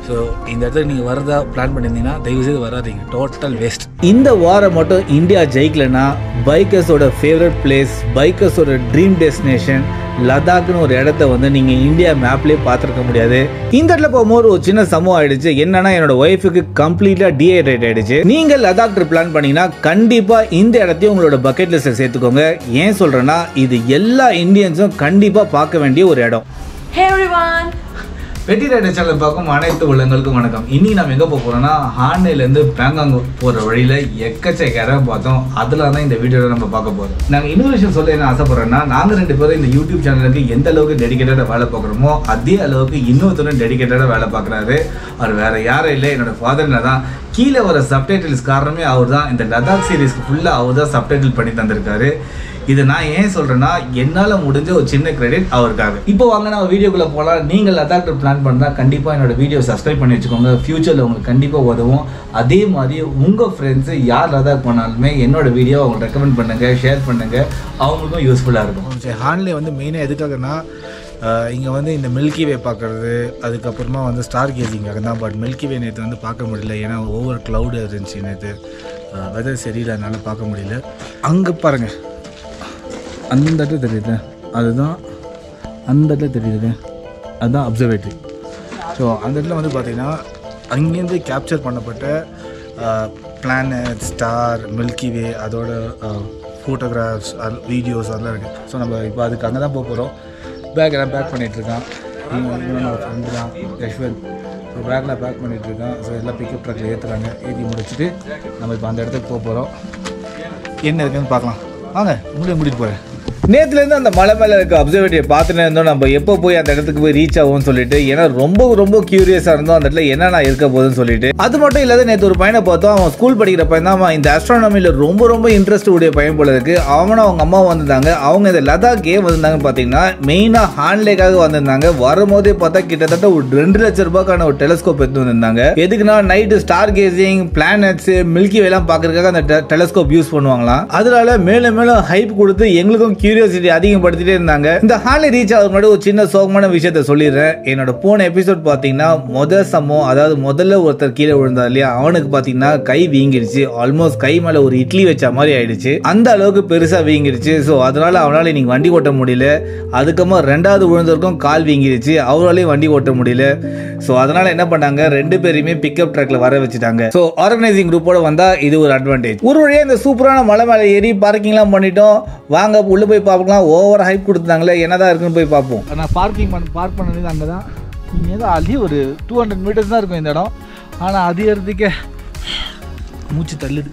So இந்த இடத்துக்கு நீங்கள் வரதா பிளான் பண்ணியிருந்தீங்கன்னா தயவுசெய்து வராதீங்க டோட்டல் வேஸ்ட் இந்த வாரம் மட்டும் இந்தியா ஜெயிக்கலனா பைக்கர்ஸோட ஃபேவரட் பிளேஸ் பைக்கர்ஸோட ட்ரீம் டெஸ்டினேஷன் லடாக்னு ஒரு இடத்த வந்து நீங்கள் இந்தியா மேப்லேயே பார்த்துருக்க முடியாது இந்த இடத்துல போகும்போது ஒரு சின்ன சம்பவம் ஆயிடுச்சு என்னன்னா என்னோட ஒய்ஃபுக்கு கம்ப்ளீட்டாக டீஹைட்ரேட் ஆயிடுச்சு நீங்கள் லடாக் ட்ரிப் பிளான் பண்ணீங்கன்னா கண்டிப்பாக இந்த இடத்தையும் உங்களோட பக்கெட் லிஸ்ட்டில் சேர்த்துக்கோங்க ஏன் சொல்கிறேன்னா இது எல்லா இந்தியன்ஸும் கண்டிப்பாக பார்க்க வேண்டிய ஒரு இடம் Hey everyone! வெட்டி ரைடர் சேனல் பார்க்கும் அனைத்து உள்ளங்களுக்கும் வணக்கம் இனி நம்ம எங்கே போக போகிறோம்னா ஹாண்டைலேருந்து பேங்காங் போகிற வழியில் எக்கச்சக்க இடம் பார்த்தோம் அதில் தான் இந்த வீடியோவில் நம்ம பார்க்க போகிறோம் நாங்கள் இன்னொரு விஷயம் சொல்ல என்ன ஆசைப்படுறோன்னா நாங்கள் ரெண்டு பேரும் இந்த யூடியூப் சேனலுக்கு எந்த அளவுக்கு டெடிக்கேட்டடாக வேலை பார்க்குறோமோ அதே அளவுக்கு இன்னொருத்தரும் டெடிக்கேட்டடாக வேலை பார்க்குறாரு அவர் வேற யாரும் இல்லை என்னோட ஃபாதர்ல தான் கீழே வர சப்டைட்டில்ஸ் காரணமே அவர் தான் இந்த லடாக் சீரீஸ்க்கு ஃபுல்லாக அவர் தான் சப்டைட்டில் பண்ணி தந்திருக்காரு இதை நான் ஏன் சொல்றேன்னா என்னால முடிஞ்ச ஒரு சின்ன கிரெடிட் அவருக்காக இப்போ வாங்க நம்ம வீடியோக்குள்ள போகலாம் நீங்கள் லடாக் பிளான் பண்ணா கண்டிப்பா என்னோட வீடியோ சப்ஸ்கிரைப் பண்ணி வச்சுக்கோங்க ஃபியூச்சர்ல உங்களுக்கு கண்டிப்பா உதவும் அதே மாதிரி உங்க ஃப்ரெண்ட்ஸ் யார் லடாக் போனாலுமே என்னோட வீடியோ அவங்களுக்கு ரெக்கமெண்ட் பண்ணுங்க ஷேர் பண்ணுங்க அவங்களுக்கும் யூஸ்ஃபுல்லா இருக்கும் சரி ஹான்லே வந்து மெயினாக எதுக்காகனா இங்கே வந்து இந்த மில்கி வே பார்க்குறது அதுக்கப்புறமா வந்து ஸ்டார் கேசிங்காக தான் பட் மில்கி வே நேற்று வந்து பார்க்க முடியல ஏன்னா ஓவர் க்ளவுடு இருந்துச்சு நேற்று வெதர் சரியில்லை அதனால பார்க்க முடியல அங்கே பாருங்கள் அந்த இடத்துல தெரியுது அதுதான் அந்த இடத்துல தெரியுது அதுதான் அப்சர்வேட்டரி ஸோ அந்த இடத்துல வந்து பார்த்திங்கன்னா அங்கேருந்து கேப்சர் பண்ணப்பட்ட பிளானட் ஸ்டார் மில்கி வே அதோட ஃபோட்டோகிராஃப்ஸ் வீடியோஸ் அதெல்லாம் இருக்குது ஸோ நம்ம இப்போ அதுக்கு அங்கே தான் போக போகிறோம் பேக் எல்லாம் பேக் பண்ணிகிட்ருக்கான் இவனோட ஃப்ரெண்டு தான் யஷ்வந்த் ஸோ பேக்கில் பேக் பண்ணிகிட்ருக்கான் ஸோ எல்லாம் பிக்கப் ட்ரக்கில் ஏற்றுறாங்க ஏற்றி முடிச்சுட்டு நம்ம இப்போ அந்த இடத்துக்கு போக போகிறோம் என்ன இருக்குன்னு பார்க்கலாம் வாங்க உங்களையும் கூட்டிகிட்டு போகிறேன் நேத்துலேருந்து அந்த மலை மேலே இருக்க அப்சர்வேட்டரியை பார்த்துட்டு இருந்தோம் நம்ம எப்போ போய் அந்த இடத்துக்கு போய் ரீச் ஆகும்னு சொல்லிட்டு ஏன்னா ரொம்ப ரொம்ப கியூரியஸாக இருந்தோம் அந்த இடத்துல என்னென்ன இருக்க போகுதுன்னு சொல்லிட்டு அது மட்டும் இல்லாத நேற்று ஒரு பையனை பார்த்தோம் அவன் ஸ்கூல் படிக்கிற பையன் தான் அவன் இந்த ஆஸ்ட்ரானமியில் ரொம்ப ரொம்ப இன்ட்ரெஸ்ட் உடைய பையன் போல இருக்கு அவனும் அவங்க அம்மா வந்திருந்தாங்க அவங்க இந்த லதாக் ஏன் வந்திருந்தாங்க பார்த்தீங்கன்னா மெயினாக ஹான்லேக்காக வந்திருந்தாங்க வரும்போதே பார்த்தா கிட்டத்தட்ட ஒரு ரெண்டு லட்சம் ரூபாய்க்கான ஒரு டெலஸ்கோப் எடுத்து வந்திருந்தாங்க எதுக்குன்னா night star gazing planets milky வேலாம் பார்க்கறதுக்காக அந்த டெலஸ்கோப் யூஸ் பண்ணுவாங்களாம் அதனால மேலும் மேலும் ஹைப் கொடுத்து எங்களுக்கும் கியூரியாசிட்டி அதிகப்படுத்திட்டே இருந்தாங்க இந்த ஹாலை ரீச் ஆகுது முன்னாடி ஒரு சின்ன சோகமான விஷயத்த சொல்லிடுறேன் என்னோட போன எபிசோட் பார்த்தீங்கன்னா முதல் சம்பவம் அதாவது முதல்ல ஒருத்தர் கீழே விழுந்தார் இல்லையா அவனுக்கு பார்த்தீங்கன்னா கை வீங்கிடுச்சு ஆல்மோஸ்ட் கை மேலே ஒரு இட்லி வச்ச மாதிரி ஆயிடுச்சு அந்த அளவுக்கு பெருசாக வீங்கிடுச்சு ஸோ அதனால அவனால இன்னைக்கு வண்டி ஓட்ட முடியல அதுக்கப்புறம் ரெண்டாவது விழுந்தவருக்கும் கால் வீங்கிடுச்சு அவராலையும் வண்டி ஓட்ட முடியல ஸோ அதனால என்ன பண்ணாங்க ரெண்டு பேரையுமே பிக்கப் ட்ரக்ல வர வச்சுட்டாங்க ஸோ ஆர்கனைசிங் குரூப்போட வந்தா இது ஒரு அட்வான்டேஜ் ஒரு வழியா இந்த சூப்பரான மலை மேலே ஏறி பார்க்கிங்லாம் பண்ணிட்டோம் வாங்க உள்ள போய் பார்க்கலாம் ஓவர் ஹைப் கொடுத்தாங்களே என்னதான் இருக்குன்னு போய் பார்ப்போம் நான் பார்க்கிங் பண்ண பார்க் பண்ணது அங்கே தான் இங்கே தான் அள்ளி ஒரு டூ ஹண்ட்ரட் மீட்டர்ஸ் தான் இருக்கும் இந்த இடம் ஆனால் அது ஏறதுக்கே மூச்சு தள்ளுது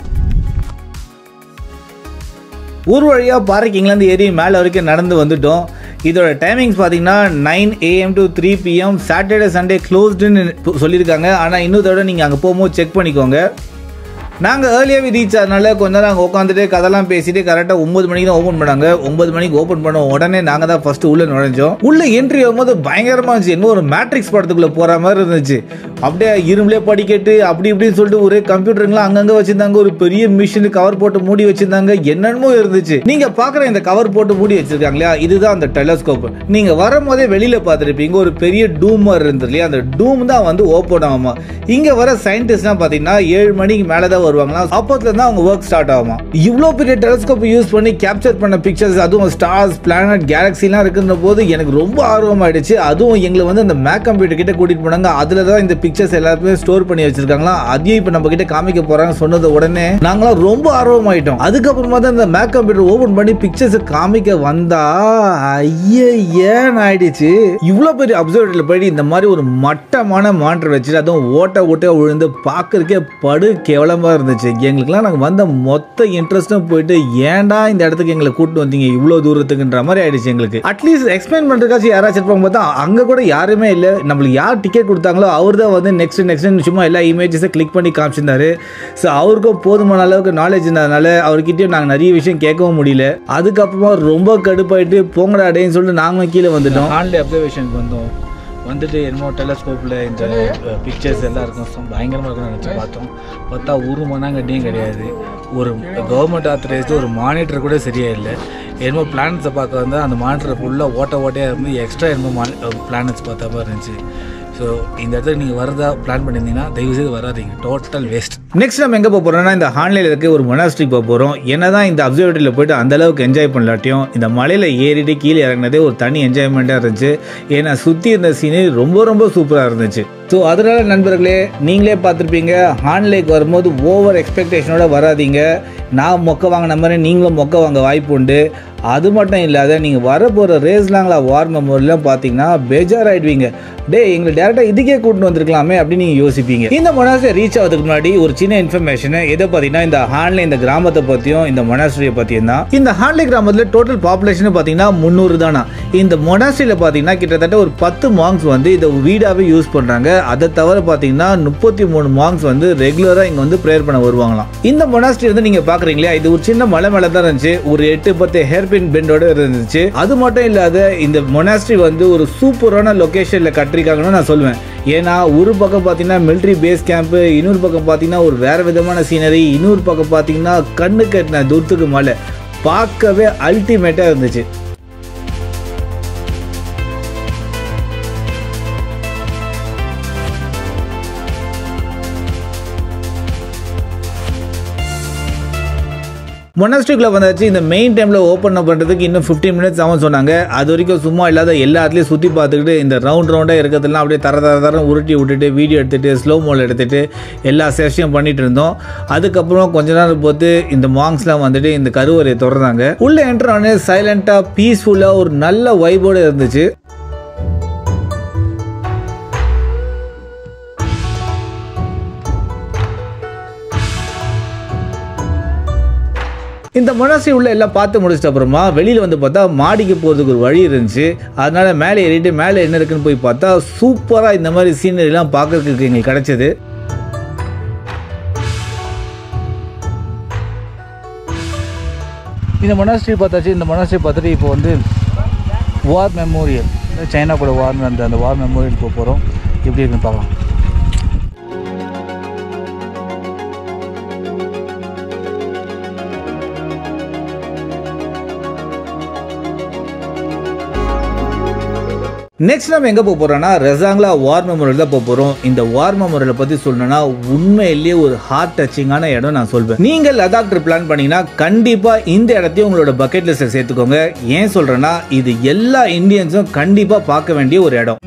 ஊர் வழியாக பார்க்கிங்லேருந்து ஏறி மேலே வரைக்கும் நடந்து வந்துட்டோம் இதோட டைமிங்ஸ் பார்த்தீங்கன்னா nine AM to three PM Saturday Sunday க்ளோஸ்டுன்னு சொல்லியிருக்காங்க ஆனால் இன்னொரு தடவை நீங்கள் அங்கே போகும்போது செக் பண்ணிக்கோங்க நாங்கள் ஏர்லியாகவே ரீச் ஆனதுனால கொஞ்ச நேரம் அங்கே உட்காந்துட்டு கதெல்லாம் பேசிட்டு கரெக்டாக ஒம்பது மணிக்கு தான் ஓப்பன் பண்ணாங்க ஒன்பது மணிக்கு ஓப்பன் பண்ண உடனே நாங்கள் தான் ஃபஸ்ட்டு உள்ளே நுழைஞ்சோம் உள்ளே என்ட்ரி ஆகும்போது பயங்கரமாக இருந்துச்சு இன்னும் ஒரு மேட்ரிக்ஸ் படத்துக்குள்ளே போகிற மாதிரி இருந்துச்சு அப்படியே இரும்புலே படிக்கட்டு அப்படி இப்படின்னு சொல்லிட்டு ஒரே கம்ப்யூட்டருங்களாம் அங்கங்கே வச்சிருந்தாங்க ஒரு பெரிய மிஷின் கவர் போட்டு மூடி வச்சிருந்தாங்க என்னென்னமோ இருந்துச்சு நீங்கள் பார்க்குற இந்த கவர் போட்டு மூடி வச்சிருக்காங்க இல்லையா இதுதான் அந்த டெலஸ்கோப் நீங்கள் வரும்போதே வெளியில் பார்த்துருப்பீங்க ஒரு பெரிய டூமர் இருந்தது இல்லையா அந்த டூம் தான் வந்து ஓப்பன் ஆகுமா இங்கே வர சயின்டிஸ்ட்லாம் பார்த்தீங்கன்னா ஏழு மணிக்கு மேலே தான் வருவாங்களாம் அப்போத்துல தான் அவங்க ஒர்க் ஸ்டார்ட் ஆகுமா இவ்வளோ பெரிய டெலஸ்கோப் யூஸ் பண்ணி கேப்சர் பண்ண பிக்சர்ஸ் அதுவும் ஸ்டார்ஸ் பிளானட் கேலக்சிலாம் இருக்குன்ற போது எனக்கு ரொம்ப ஆர்வமாயிடுச்சு அதுவும் எங்களை வந்து அந்த மேக் கம்ப்யூட்டர் கிட்ட கூட்டிட்டு போனாங்க அதுல தான் இந்த பிக்சர்ஸ் எல்லாருமே ஸ்டோர் பண்ணி வச்சிருக்காங்களா அதையும் இப்போ நம்ம கிட்ட காமிக்க போறாங்க சொன்னது உடனே நாங்களாம் ரொம்ப ஆர்வமாயிட்டோம் அதுக்கப்புறமா தான் இந்த மேக் கம்ப்யூட்டர் ஓபன் பண்ணி பிக்சர்ஸ் காமிக்க வந்தா ஐயே ஏன் ஆயிடுச்சு இவ்வளோ பெரிய அப்சர்வேட்டரியில் போயிட்டு இந்த மாதிரி ஒரு மட்டமான மானிட்டர் வச்சுட்டு அதுவும் ஓட்ட ஓட்ட விழுந்து பார்க்கறதுக்கே படு கேவலமாக இருந்துச்சு எங்களுக்குலாம் நாங்கள் வந்த மொத்த இன்ட்ரெஸ்ட்டும் போயிட்டு ஏன்டா இந்த இடத்துக்கு எங்களை கூட்டு வந்தீங்க இவ்வளோ தூரத்துக்குன்ற மாதிரி ஆயிடுச்சு எங்களுக்கு அட்லீஸ்ட் எக்ஸ்பிளைன் பண்ணுறதுக்காச்சும் யாராச்சும் இருப்பாங்க பார்த்தா அங்கே கூட யாருமே இல்லை நம்மளுக்கு யார் டிக்கெட் கொடுத்தாங்களோ அவர் தான் வந்து நெக்ஸ்ட் நெக்ஸ்ட் சும்மா எல்லா இமேஜஸை கிளிக் பண்ணி காமிச்சிருந்தாரு ஸோ அவருக்கும் போதுமான அளவுக்கு நாலேஜ் இருந்ததுனால அவர்கிட்டயும் நாங்கள் நிறைய விஷயம் கேட்கவும் முடியல அதுக்கப்புறமா ரொம்ப கடுப்பாயிட்டு போங்கடா அடைன்னு சொல்லிட்டு நாங்களும் கீழே வந்துட்டோம் ஆன்லைன் அப்சர்வேஷனுக்கு வந்தோம் வந்துட்டு என்னமோ டெலஸ்கோப்பில் இந்த பிக்சர்ஸ் எல்லாம் இருக்கும் so பயங்கரமாக இருக்கும்னு நினச்சி பார்த்தோம் பார்த்தா ஒரு மண்ணாங்கட்டியும் கிடையாது ஒரு கவர்மெண்ட் ஆத்தரைஸ்டு ஒரு மானிட்டர் கூட சரியா இல்லை என்னமோ பிளானட்ஸை பார்க்க வந்தால் அந்த மானிட்டர் ஃபுல்லாக ஓட்ட ஓட்டையாக இருந்து எக்ஸ்ட்ரா என்னமோ பிளானட்ஸ் பார்த்த மாதிரி இருந்துச்சு ஸோ இந்த இடத்துக்கு நீங்கள் வரதா பிளான் பண்ணியிருந்தீங்கன்னா தயவுசெய்து வராதீங்க டோட்டல் வேஸ்ட் நெக்ஸ்ட் நம்ம எங்கே போக போகிறோம்னா இந்த ஹான்லைனில் இருக்க ஒரு மொனாஸ்ட்ரி போக போகிறோம் என்னதான் இந்த அப்சர்வேட்டரியில் போயிட்டு அந்த அளவுக்கு என்ஜாய் பண்ணலாட்டியும் இந்த மலையில் ஏறிட்டு கீழே இறங்கினதே ஒரு தனி என்ஜாய்மெண்ட்டாக இருந்துச்சு ஏன்னா சுற்றி இருந்த சீனரி ரொம்ப ரொம்ப சூப்பராக இருந்துச்சு ஸோ அதனால நண்பர்களே நீங்களே பார்த்துருப்பீங்க ஹான்லேக் வரும்போது ஓவர் எக்ஸ்பெக்டேஷனோட வராதீங்க நான் மொக்க வாங்கின மாதிரி நீங்களும் மொக்க வாங்க வாய்ப்பு உண்டு அது மட்டும் இல்லாத நீங்கள் வரப்போகிற ரேஸ்லாங்களா வார் மெமோரியெலாம் பார்த்தீங்கன்னா பேஜார் ஆயிடுவீங்க டே எங்களை டேரெக்டாக இதுக்கே கூட்டிட்டு வந்திருக்கலாமே அப்படின்னு நீங்கள் யோசிப்பீங்க இந்த மொனாஸ்ட்ரி ரீச் ஆகிறதுக்கு முன்னாடி ஒரு சின்ன இன்ஃபர்மேஷன் எதை பார்த்தீங்கன்னா இந்த ஹான்லே இந்த கிராமத்தை பற்றியும் இந்த மொனாஸ்ட்ரியை பற்றியும் தான் இந்த ஹான்லே கிராமத்தில் டோட்டல் பாப்புலேஷன் பார்த்தீங்கன்னா முந்நூறு தானா இந்த மொனாஸ்ட்ரியில் பார்த்தீங்கன்னா கிட்டத்தட்ட ஒரு பத்து மாங்ஸ் வந்து இதை வீடாகவே யூஸ் பண்ணுறாங்க அதை தவிர பார்த்தீங்கன்னா முப்பத்தி மூணு மாங்ஸ் வந்து ரெகுலராக இங்கே வந்து ப்ரேயர் பண்ண வருவாங்களாம் இந்த மொனாஸ்ட்ரி வந்து நீங்கள் பார்க்குறீங்களா இது ஒரு சின்ன மலை மேலே தான் இருந்துச்சு ஒரு எட்டு பத்து ஹேர்பின் பெண்டோட இருந்துச்சு அது மட்டும் இல்லாத இந்த மொனாஸ்ட்ரி வந்து ஒரு சூப்பரான லொக்கேஷனில் கட்டிருக்காங்கன்னு நான் சொல்லுவேன் ஏன்னா ஒரு பக்கம் பார்த்தீங்கன்னா மிலிட்ரி பேஸ் கேம்ப்பு இன்னொரு பக்கம் பார்த்தீங்கன்னா ஒரு வேற விதமான சீனரி இன்னொரு பக்கம் பார்த்தீங்கன்னா கண்ணு கட்டின தூரத்துக்கு மலை பார்க்கவே அல்டிமேட்டாக இருந்துச்சு மொனாஸ்ட்ரிக்குள்ள வந்தாச்சு இந்த மெயின் டைமில் ஓப்பன் பண்ணுறதுக்கு இன்னும் 15 மினிட்ஸ் ஆகும் சொன்னாங்க அது வரைக்கும் சும்மா இல்லாத எல்லா இடத்துலையும் சுற்றி பார்த்துக்கிட்டு இந்த ரவுண்ட் ரவுண்டாக இருக்கிறதுலாம் அப்படியே தர தர தரம் உருட்டி விட்டுட்டு வீடியோ எடுத்துகிட்டு ஸ்லோ மோல் எடுத்துகிட்டு எல்லா சேஷையும் பண்ணிட்டு இருந்தோம் அதுக்கப்புறம் கொஞ்ச நேரம் போட்டு இந்த மாங்ஸ்லாம் வந்துட்டு இந்த கருவறையை திறந்தாங்க உள்ளே என்ட்ரு ஆனே சைலண்ட்டாக பீஸ்ஃபுல்லாக ஒரு நல்ல வைபோடு இருந்துச்சு இந்த மொனாஸ்ட்ரி உள்ள எல்லாம் பார்த்து முடிச்சிட்ட அப்புறமா வெளியில் வந்து பார்த்தா மாடிக்கு போகிறதுக்கு ஒரு வழி இருந்துச்சு அதனால மேலே ஏறிட்டு மேலே என்ன இருக்குன்னு போய் பார்த்தா சூப்பராக இந்த மாதிரி சீனரிலாம் பார்க்கறதுக்கு எங்களுக்கு கிடைச்சது இந்த மொனாஸ்ட்ரி பார்த்தாச்சு இந்த மொனாஸ்ட்ரி பார்த்துட்டு இப்போ வந்து வார் மெமோரியல் சைனா கூட வார் அந்த அந்த வார் மெமோரியல் போக போகிறோம் எப்படி இருக்குன்னு பார்க்கலாம் நெக்ஸ்ட் நம்ம எங்கே போக போகிறோம்னா ரெசாங்லா வார் மெமோரியல் தான் போக போகிறோம் இந்த வார் மெமோரியலை பற்றி சொல்லணும்னா உண்மையிலேயே ஒரு ஹார்ட் டச்சிங்கான இடம் நான் சொல்வேன் நீங்கள் லடாக் ட்ரிப் பிளான் பண்ணீங்கன்னா கண்டிப்பாக இந்த இடத்தையும் உங்களோட பக்கெட் லிஸ்ட்டில் சேர்த்துக்கோங்க ஏன் சொல்கிறேன்னா இது எல்லா இந்தியன்ஸும் கண்டிப்பாக பார்க்க வேண்டிய ஒரு இடம்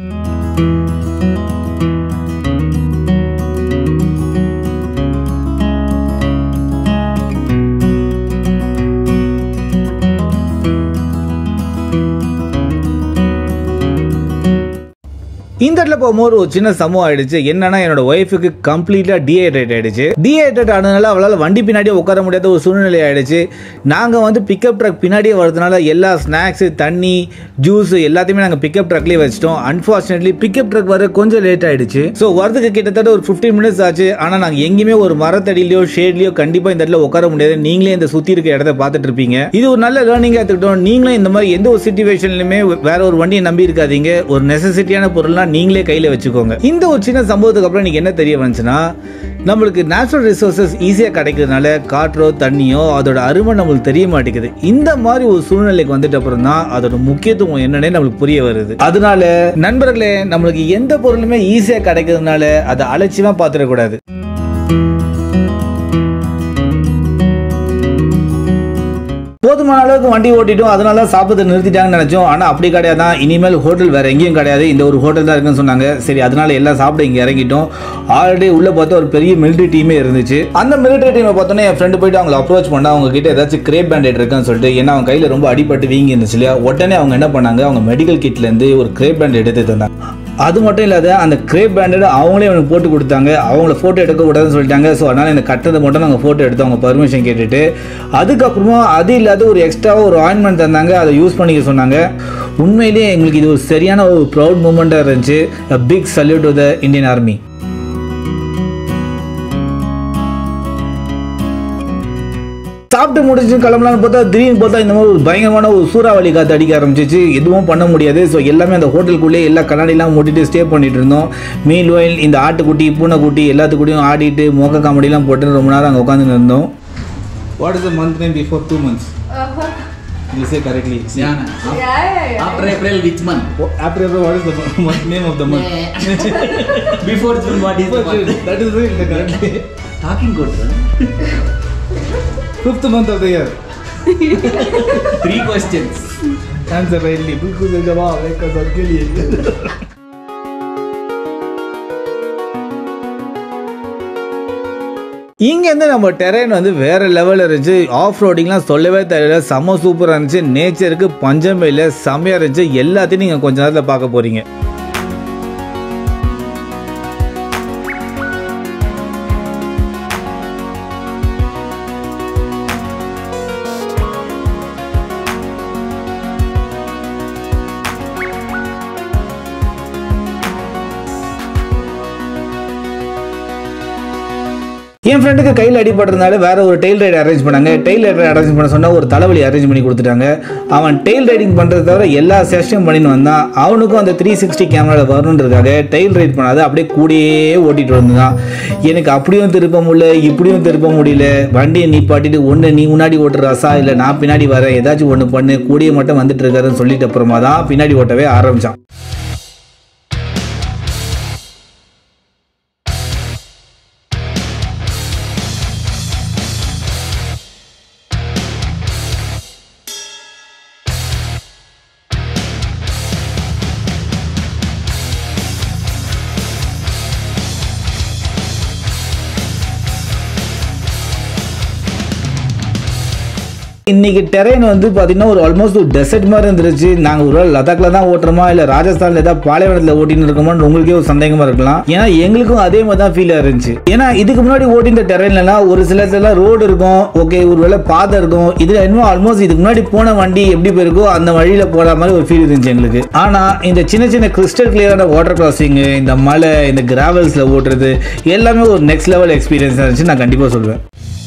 இந்த இடத்துல போகும்போது ஒரு சின்ன சமூகம் ஆயிடுச்சு என்னன்னா என்னோட ஒய்ஃபுக்கு கம்ப்ளீட்டா டீஹைட்ரேட் ஆயிடுச்சு டீஹைட்ரேட் ஆனதுனால அவளால் வண்டி பின்னாடியே உட்கார முடியாத ஒரு சூழ்நிலை ஆயிடுச்சு நாங்கள் வந்து பிக்கப் ட்ரக் பின்னாடியே வரதுனால எல்லா ஸ்நாக்ஸு தண்ணி ஜூஸ் எல்லாத்தையுமே நாங்கள் பிக்கப் ட்ரக்லேயே வச்சிட்டோம் அன்ஃபார்ச்சுனேட்லி பிக்கப் ட்ரக் வர கொஞ்சம் லேட் ஆயிடுச்சு ஸோ வரதுக்கு கிட்டத்தட்ட ஒரு ஃபிஃப்டீன் மினிட்ஸ் ஆச்சு ஆனால் நாங்கள் எங்கேயுமே ஒரு மரத்தடியிலையோ ஷேட்லையோ கண்டிப்பாக இந்த இடத்துல உட்கார முடியாது நீங்களே இந்த சுற்றி இருக்க இடத்த பார்த்துட்டு இருப்பீங்க இது ஒரு நல்ல லேர்னிங்காக எடுத்துக்கிட்டோம் நீங்களும் இந்த மாதிரி எந்த ஒரு சுச்சுவேஷன்லையுமே வேற ஒரு வண்டியை நம்பி இருக்காதீங்க ஒரு நெசசிட்டியான பொருள்லாம் நீங்களே கையில் வச்சுக்கோங்க இந்த ஒரு சின்ன சம்பவத்துக்கு அப்புறம் எனக்கு என்ன தெரிய வந்துச்சுன்னா நம்மளுக்கு நேச்சுரல் ரிசோர்சஸ் ஈஸியாக கிடைக்கிறதுனால காற்றோ தண்ணியோ அதோட அருமை நம்மளுக்கு தெரிய மாட்டேங்குது இந்த மாதிரி ஒரு சூழ்நிலைக்கு வந்துட்ட அப்புறம் தான் அதோட முக்கியத்துவம் என்னன்னே நம்மளுக்கு புரிய வருது அதனால நண்பர்களே நம்மளுக்கு எந்த பொருளுமே ஈஸியாக கிடைக்கிறதுனால அதை அலட்சியமா பார்த்துடக்கூடாது போதுமான அளவுக்கு வண்டி ஓட்டிட்டோம் அதனால தான் சாப்பிட்டு நிறுத்திட்டாங்கன்னு நினைச்சோம் ஆனால் அப்படி கிடையாது தான் இனிமேல் ஹோட்டல் வேற எங்கேயும் கிடையாது இந்த ஒரு ஹோட்டல் தான் இருக்குன்னு சொன்னாங்க சரி அதனால எல்லாம் சாப்பிட இங்கே இறங்கிட்டோம் ஆல்ரெடி உள்ள பார்த்தா ஒரு பெரிய மிலிட்டரி டீமே இருந்துச்சு அந்த மிலிட்டரி டீமை பார்த்தோன்னே என் ஃப்ரெண்டு போயிட்டு அவங்களை அப்ரோச் பண்ணா அவங்க கிட்ட ஏதாச்சும் கிரேப் பேண்டேட் இருக்குன்னு சொல்லிட்டு ஏன்னா அவங்க கையில் ரொம்ப அடிபட்டு வீங்கி இருந்துச்சு இல்லையா உடனே அவங்க என்ன பண்ணாங்க அவங்க மெடிக்கல் கிட்லேருந்து ஒரு கிரேப் பேண்ட் எடுத்து தந்தாங்க அது மட்டும் இல்லாத அந்த கிரேப் பேண்டட் அவங்களே அவனுக்கு போட்டு கொடுத்தாங்க அவங்கள ஃபோட்டோ எடுக்கக்கூடாதுன்னு சொல்லிட்டாங்க ஸோ அதனால் இந்த கட்டதை மட்டும் நாங்கள் ஃபோட்டோ எடுத்து அவங்க பர்மிஷன் கேட்டுட்டு அதுக்கப்புறமா அது இல்லாத ஒரு எக்ஸ்ட்ராவாக ஒரு ஆயின்மெண்ட் தந்தாங்க அதை யூஸ் பண்ணிக்க சொன்னாங்க உண்மையிலேயே எங்களுக்கு இது ஒரு சரியான ஒரு ப்ரௌட் மூமெண்ட்டாக இருந்துச்சு big salute to the Indian army சாப்பிட்டு முடிச்சு கிளம்பலான்னு பார்த்தா திடீர்னு பார்த்தா இந்த மாதிரி ஒரு பயங்கரமான ஒரு சூறாவளி காற்று அடிக்க ஆரம்பிச்சிச்சு எதுவும் பண்ண முடியாது ஸோ எல்லாமே அந்த ஹோட்டலுக்குள்ளே எல்லா கண்ணாடிலாம் மூட்டிட்டு ஸ்டே பண்ணிட்டு இருந்தோம் மீன் வயல் இந்த ஆட்டுக்குட்டி பூனைக்குட்டி எல்லாத்துக்கூடயும் ஆடிட்டு மொக்க காமெடிலாம் போட்டு ரொம்ப நேரம் அங்கே உட்காந்துட்டு இருந்தோம் what is the month name before two months You say correctly. See. Yeah, no. Yeah, yeah, yeah. After April, which month? What- After April, what is the month, name of the month? Before June, what is the month? that is the correct Talking good, huh? fifth month of the year. Three questions. Answer rightly. बिल्कुल सही जवाब एक का सबके लिए இங்கேருந்து நம்ம terrain வந்து வேற லெவலில் இருந்துச்சு ஆஃப் ரோடிங்லாம் சொல்லவே தெரியல செம்ம சூப்பராக இருந்துச்சு நேச்சருக்கு பஞ்சமே இல்லை செம்மையாக இருந்துச்சு எல்லாத்தையும் நீங்கள் கொஞ்ச நேரத்தில் பார்க்க போறீங்க என் ஃப்ரெண்டுக்கு கையில் அடிபட்டிருந்தால வேற ஒரு டெயில் ரைடு அரேஞ்ச் பண்ணாங்க டெயில் ரைடர் அரேஞ்ச் பண்ண சொன்னா ஒரு தலைவலி அரேஞ்ச் பண்ணி கொடுத்துட்டாங்க அவன் டெயில் ரைடிங் பண்ணுறத தவிர எல்லா செஷனும் பண்ணின்னு வந்தான் அவனுக்கும் அந்த த்ரீ சிக்ஸ்டி கேமராவில் வரணுன்றதுக்காக டெயில் ரைட் பண்ணாத அப்படியே கூடயே ஓட்டிட்டு வந்தான் எனக்கு அப்படியும் திருப்ப முடியல இப்படியும் திருப்ப முடியல வண்டியை நிப்பாட்டிட்டு ஒன்று நீ முன்னாடி ஓட்டுற ரசா இல்லை நான் பின்னாடி வரேன் ஏதாச்சும் ஒன்று பண்ணு கூடிய மட்டும் வந்துட்டு இருக்காருன்னு சொல்லிட்டு அப்புறமா தான் பின்னாடி ஓட்டவே ஆரம்பிச்சான் இன்னைக்கு டெரெயின் வந்து பார்த்தீங்கன்னா ஒரு ஆல்மோஸ்ட் ஒரு டெசர்ட் மாதிரி இருந்துருச்சு நாங்கள் ஒரு வேளை லதாக்ல தான் ஓட்டுறோமா இல்லை ராஜஸ்தானில் ஏதாவது பாலைவனத்தில் ஓட்டின்னு இருக்கோமான்னு உங்களுக்கே ஒரு சந்தேகமாக இருக்கலாம் ஏன்னா எங்களுக்கும் அதே மாதிரி தான் ஃபீல் இருந்துச்சு ஏன்னா இதுக்கு முன்னாடி ஓட்டின டெரெயின்லாம் ஒரு சில இடத்துல ரோடு இருக்கும் ஓகே ஒரு வேளை பாதை இருக்கும் இதில் இன்னும் ஆல்மோஸ்ட் இதுக்கு முன்னாடி போன வண்டி எப்படி போயிருக்கோ அந்த வழியில் போகிற மாதிரி ஒரு ஃபீல் இருந்துச்சு எங்களுக்கு ஆனால் இந்த சின்ன சின்ன கிறிஸ்டல் கிளியரான வாட்டர் கிராசிங் இந்த மலை இந்த கிராவல்ஸில் ஓட்டுறது எல்லாமே ஒரு நெக்ஸ்ட் லெவல் எக்ஸ்பீரியன்ஸ் இருந்துச்சு நான் கண்டிப்பாக சொல்வேன்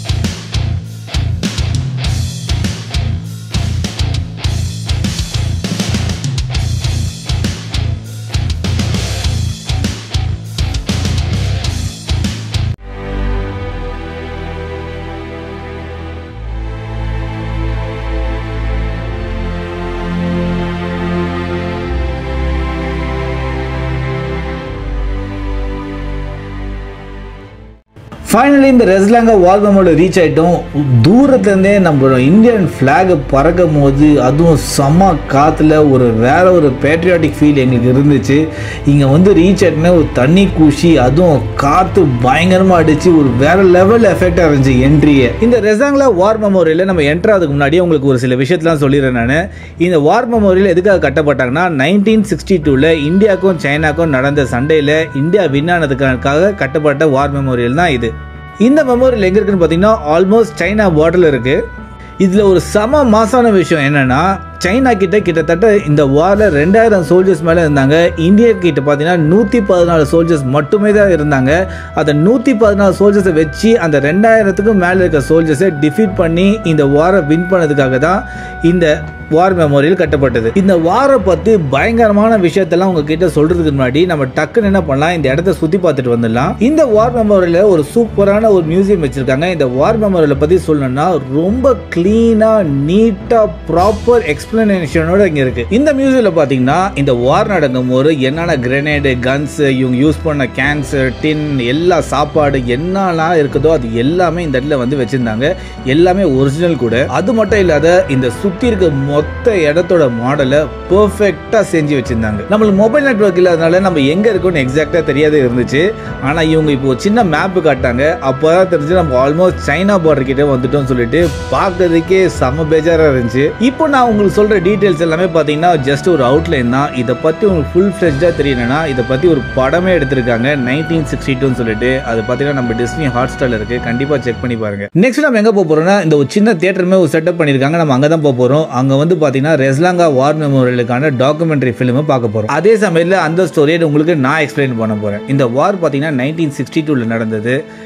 ஃபைனலி இந்த ரெஸ்லாங்கா வால் மெமோட ரீச் ஆகிட்டோம் தூரத்துலேருந்தே நம்ம இந்தியன் ஃப்ளாகை பறக்கும் போது அதுவும் செம்ம காற்றுல ஒரு வேற ஒரு பேட்ரியாட்டிக் ஃபீல் எங்களுக்கு இருந்துச்சு இங்கே வந்து ரீச் ஆகிட்டோன்னே ஒரு தண்ணி குஷி அதுவும் காற்று பயங்கரமாக அடிச்சு ஒரு வேற லெவல் எஃபெக்டாக இருந்துச்சு என்ட்ரியை இந்த ரெசாங்லா வார் மெமோரியலில் நம்ம என்ட்ரு ஆகிறதுக்கு முன்னாடி உங்களுக்கு ஒரு சில விஷயத்தெலாம் சொல்லிடுறேன் நான் இந்த வார் மெமோரியல் எதுக்காக கட்டப்பட்டாங்கன்னா நைன்டீன் சிக்ஸ்டி டூவில் இந்தியாவுக்கும் சைனாக்கும் நடந்த சண்டையில் இந்தியா வின் ஆனதுக்காக கட்டப்பட்ட வார் மெமோரியல் தான் இது இந்த மெமோரியல் எங்கே இருக்குன்னு பார்த்தீங்கன்னா ஆல்மோஸ்ட் சைனா பார்டரில் இருக்குது இதில் ஒரு சம மாசான விஷயம் என்னன்னா சைனா கிட்ட கிட்டத்தட்ட இந்த வாரில் ரெண்டாயிரம் சோல்ஜர்ஸ் மேலே இருந்தாங்க இந்தியா கிட்ட பார்த்தீங்கன்னா நூற்றி பதினாலு சோல்ஜர்ஸ் மட்டுமே தான் இருந்தாங்க அந்த நூற்றி பதினாலு சோல்ஜர்ஸை வச்சு அந்த ரெண்டாயிரத்துக்கும் மேலே இருக்க சோல்ஜர்ஸை டிஃபீட் பண்ணி இந்த வாரை வின் பண்ணதுக்காக தான் இந்த வார் மெமோரியல் கட்டப்பட்டது இந்த வாரை பற்றி பயங்கரமான விஷயத்தெல்லாம் உங்ககிட்ட சொல்றதுக்கு முன்னாடி நம்ம டக்குன்னு என்ன பண்ணலாம் இந்த இடத்த சுற்றி பார்த்துட்டு வந்துடலாம் இந்த வார் மெமோரியலில் ஒரு சூப்பரான ஒரு மியூசியம் வச்சிருக்காங்க இந்த வார் மெமோரியலை பற்றி சொல்லணும்னா ரொம்ப க்ளீனாக நீட்டாக ப்ராப்பர் எக்ஸ்பிளனேஷனோட இங்கே இருக்கு இந்த மியூசியமில் பார்த்தீங்கன்னா இந்த வார் நடக்கும் போது என்னென்ன கிரெனேடு கன்ஸ் இவங்க யூஸ் பண்ண கேன்சர் டின் எல்லா சாப்பாடு என்னெல்லாம் இருக்குதோ அது எல்லாமே இந்த இடத்துல வந்து வச்சிருந்தாங்க எல்லாமே ஒரிஜினல் கூட அது மட்டும் இல்லாத இந்த சுற்றி இருக்க மொத்த இடத்தோட மாடலை பெர்ஃபெக்டாக செஞ்சு வச்சிருந்தாங்க நம்மளுக்கு மொபைல் நெட்ஒர்க் இல்லாதனால நம்ம எங்கே இருக்கோம்னு எக்ஸாக்டாக தெரியாத இருந்துச்சு ஆனால் இவங்க இப்போ ஒரு சின்ன மேப்பு காட்டாங்க அப்போ தான் தெரிஞ்சு நம்ம ஆல்மோஸ்ட் சைனா பார்டர் கிட்ட வந்துட்டோம்னு சொல்லிட்டு பார்க்கறதுக்கே செம பேஜாராக இருந்துச்சு இப்போ நான் உங்களுக்கு சொல்கிற டீட்டெயில்ஸ் எல்லாமே பார்த்தீங்கன்னா ஜஸ்ட் ஒரு அவுட்லைன் தான் இதை பற்றி உங்களுக்கு ஃபுல் ஃப்ளெஷ்டாக தெரியணும்னா இதை பற்றி ஒரு படமே எடுத்திருக்காங்க நைன்டீன் சிக்ஸ்டி டூன்னு சொல்லிட்டு அது பார்த்தீங்கன்னா நம்ம டிஸ்னி ஹாட் ஸ்டாரில் இருக்கு கண்டிப்பாக செக் பண்ணி பாருங்க நெக்ஸ்ட் நம்ம எங்கே போக போகிறோம்னா இந்த ஒரு சின்ன தியேட்டருமே ஒரு செட்டப் பண்ணியிருக்காங்க நம்ம அங்கே தான் போக போகிறோம் அங்கே வந்து பார்த்தீங்கன்னா ரெஸ்லாங்கா வார் மெமோரியலுக்கான டாக்குமெண்ட்ரி ஃபிலிமை பார்க்க போகிறோம் அதே சமயத்தில் அந்த ஸ்டோரியை உங்களுக்கு நான் எக்ஸ்பிளைன் பண்ண போகிறேன் இந்த வார் பார்த்தீங்கன்னா நைன்டீன் சிக்ஸ்டி டூவில் நடந்தது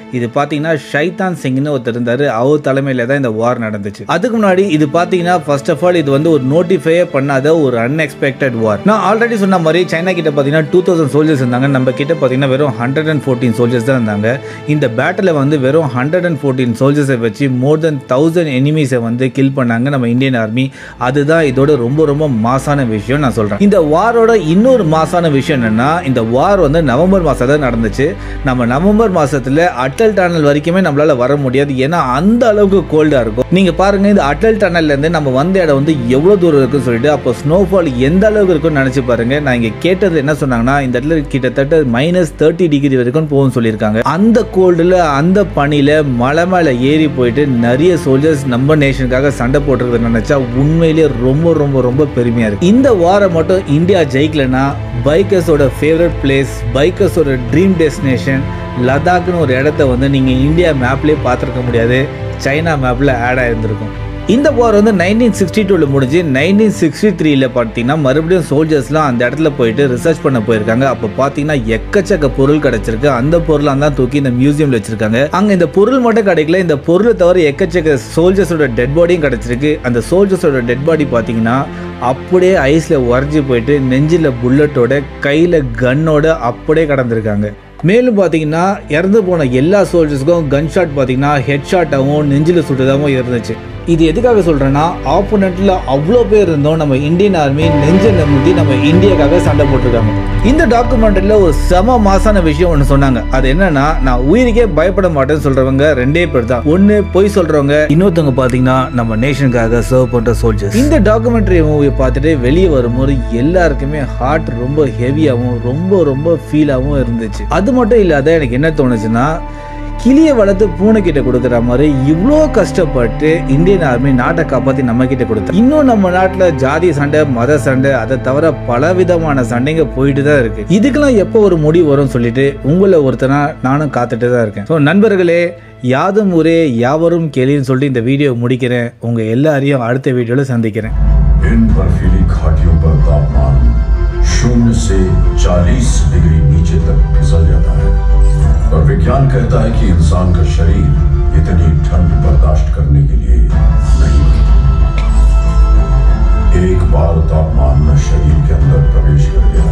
இது பார்த்தீங்கன்னா ஷைதான் சிங்னு ஒருத்தர் இருந்தார் அவர் தலைமையில் தான் இந்த வார் நடந்துச்சு அதுக்கு முன்னாடி இது பார்த்தீங்கன்னா ஃபர்ஸ்ட் ஆஃப் ஆல் இது வந்து ஒரு நோட்டிஃபையே பண்ணாத ஒரு அன்எக்ஸ்பெக்டட் வார் நான் ஆல்ரெடி சொன்ன மாதிரி சைனா கிட்ட பார்த்தீங்கன்னா டூ தௌசண்ட் சோல்ஜர்ஸ் இருந்தாங்க நம்ம கிட்ட பார்த்தீங்கன்னா வெறும் ஹண்ட்ரட் அண்ட் ஃபோர்டீன் சோல்ஜர்ஸ் தான் இருந்தாங்க இந்த பேட்டில் வந்து வெறும் ஹண்ட்ரட் அண்ட் ஃபோர்டீன் சோல்ஜர்ஸை வச்சு மோர் தென் தௌசண்ட் எனிமீஸை வந்து கில் பண்ணாங்க நம்ம இந்தியன் ஆர்மி அதுதான் இதோட ரொம்ப ரொம்ப மாசான விஷயம் நான் சொல்கிறேன் இந்த வாரோட இன்னொரு மாசான விஷயம் என்னன்னா இந்த வார் வந்து நவம்பர் மாதம் தான் நடந்துச்சு நம்ம நவம்பர் மாசத்துல அட்டல் டனல் வரைக்குமே நம்மளால வர முடியாது ஏன்னா அந்த அளவுக்கு கோல்டா இருக்கும் நீங்க பாருங்க இந்த அட்டல் டனல்ல இருந்து நம்ம வந்த இடம் வந்து எவ்வளவு தூரம் இருக்குன்னு சொல்லிட்டு அப்போ ஸ்னோஃபால் எந்த அளவுக்கு இருக்கும்னு நினைச்சு பாருங்க நான் இங்க கேட்டது என்ன சொன்னாங்கன்னா இந்த இடத்துல கிட்டத்தட்ட மைனஸ் தேர்ட்டி டிகிரி வரைக்கும் போகும்னு சொல்லியிருக்காங்க அந்த கோல்டுல அந்த பனியில மலை மேல ஏறி போயிட்டு நிறைய சோல்ஜர்ஸ் நம்ம நேஷனுக்காக சண்டை போட்டுருக்கிறது நினைச்சா உண்மையிலேயே ரொம்ப ரொம்ப ரொம்ப பெருமையா இருக்கு இந்த வாரம் மட்டும் இந்தியா ஜெயிக்கலனா பைக்கர்ஸோட ஃபேவரட் பிளேஸ் பைக்கர்ஸோட ட்ரீம் டெஸ்டினேஷன் லடாக்னு ஒரு இடத்த வந்து நீங்கள் இந்தியா மேப்லேயே பார்த்துருக்க முடியாது சைனா மேப்பில் ஆட் ஆயிருந்திருக்கும் இந்த வார் வந்து நைன்டீன் சிக்ஸ்டி டூவில் முடிஞ்சு நைன்டீன் சிக்ஸ்டி த்ரீல பார்த்தீங்கன்னா மறுபடியும் சோல்ஜர்ஸ்லாம் அந்த இடத்துல போயிட்டு ரிசர்ச் பண்ண போயிருக்காங்க அப்போ பார்த்தீங்கன்னா எக்கச்சக்க பொருள் கிடைச்சிருக்கு அந்த பொருளாக தான் தூக்கி இந்த மியூசியம்ல வச்சிருக்காங்க அங்கே இந்த பொருள் மட்டும் கிடைக்கல இந்த பொருளை தவிர எக்கச்சக்க சோல்ஜர்ஸோட டெட் பாடியும் கிடைச்சிருக்கு அந்த சோல்ஜர்ஸோட டெட் பாடி பார்த்தீங்கன்னா அப்படியே ஐஸில் உறைஞ்சி போயிட்டு நெஞ்சில் புல்லட்டோட கையில் கன்னோட அப்படியே கடந்திருக்காங்க மேலும் பார்த்தீங்கன்னா இறந்து போன எல்லா சோல்ஜர்ஸ்க்கும் கன் ஷாட் பார்த்தீங்கன்னா ஹெட் ஷாட்டாகவும் நெஞ்சில் சுட்டுதாகவும் இருந்துச்சு இது எதுக்காக சொல்கிறேன்னா ஆப்போனண்ட்டில் அவ்வளோ பேர் இருந்தோம் நம்ம இந்தியன் ஆர்மி நெஞ்ச நம்பி நம்ம இந்தியாக்காக சண்டை போட்டிருக்காங்க இந்த டாக்குமெண்ட்ரியில் ஒரு செம மாசான விஷயம் ஒன்று சொன்னாங்க அது என்னன்னா நான் உயிருக்கே பயப்பட மாட்டேன்னு சொல்றவங்க ரெண்டே பேர் தான் ஒன்று பொய் சொல்றவங்க இன்னொருத்தவங்க பார்த்தீங்கன்னா நம்ம நேஷனுக்காக சர்வ் பண்ற சோல்ஜர்ஸ் இந்த டாக்குமெண்ட்ரி மூவி பார்த்துட்டு வெளியே வரும்போது எல்லாருக்குமே ஹார்ட் ரொம்ப ஹெவியாகவும் ரொம்ப ரொம்ப ஃபீலாகவும் இருந்துச்சு அது மட்டும் இல்லாத எனக்கு என்ன தோணுச்சுன்னா கிளியை வளர்த்து பூனை கிட்ட கொடுக்குற மாதிரி இவ்வளோ கஷ்டப்பட்டு இந்தியன் ஆர்மி நாட்டை காப்பாற்றி நம்ம கிட்ட கொடுத்தா இன்னும் நம்ம நாட்டில் ஜாதி சண்டை மத சண்டை அதை தவிர பல விதமான சண்டைங்க போயிட்டு தான் இருக்கு இதுக்கெல்லாம் எப்போ ஒரு முடிவு வரும்னு சொல்லிட்டு உங்களை ஒருத்தனா நானும் காத்துட்டு தான் இருக்கேன் ஸோ நண்பர்களே யாதும் ஊரே யாவரும் கேளின்னு சொல்லிட்டு இந்த வீடியோ முடிக்கிறேன் உங்க எல்லாரையும் அடுத்த வீடியோவில் சந்திக்கிறேன் इन बर्फीली घाटियों पर तापमान शून्य से 40 डिग्री नीचे तक फिसल जाता है और विज्ञान कहता है कि इंसान का शरीर इतनी ठंड बर्दाश्त करने के लिए नहीं बना। एक बार तापमान में शरीर के अंदर प्रवेश कर गया